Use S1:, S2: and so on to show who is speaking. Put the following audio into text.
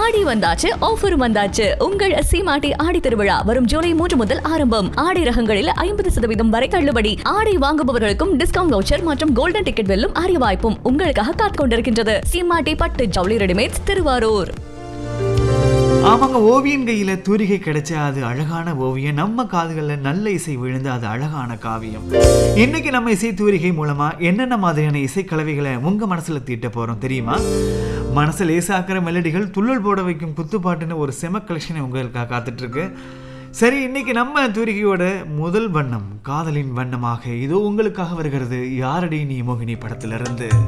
S1: ஆடி வந்தாச்சு ஆஃபரும் வந்தாச்சு உங்கள் சீமாட்டி ஆடி திருவிழா வரும் ஜூலை மூன்று முதல் ஆரம்பம் ஆடை ரகங்களில் ஐம்பது சதவீதம் வரை தள்ளுபடி ஆடை வாங்குபவர்களுக்கும் டிஸ்கவுண்ட் வவுச்சர் மற்றும் கோல்டன் டிக்கெட் வெல்லும் அரிய வாய்ப்பும் உங்களுக்காக காத்துக் கொண்டிருக்கின்றது சீமாட்டி பட்டு ஜவுளி ரெடிமேட்ஸ் திருவாரூர்
S2: ஆமாங்க ஓவியன் கையில தூரிகை கிடைச்சா அது அழகான ஓவியம் நம்ம காதுகளில் நல்ல இசை விழுந்து அது அழகான காவியம் இன்னைக்கு நம்ம இசை தூரிகை மூலமா என்னென்ன மாதிரியான இசைக்கலவைகளை உங்க மனசுல தீட்ட போறோம் தெரியுமா மனசு லேசாக்கிற மெலடிகள் துள்ளல் போட வைக்கும் குத்துப்பாட்டுன்னு ஒரு செம கலெக்ஷனை உங்களுக்காக காத்துட்டு இருக்கு சரி இன்னைக்கு நம்ம தூரிகையோட முதல் வண்ணம் காதலின் வண்ணமாக இதோ உங்களுக்காக வருகிறது யாரடி நீ மோகினி படத்திலிருந்து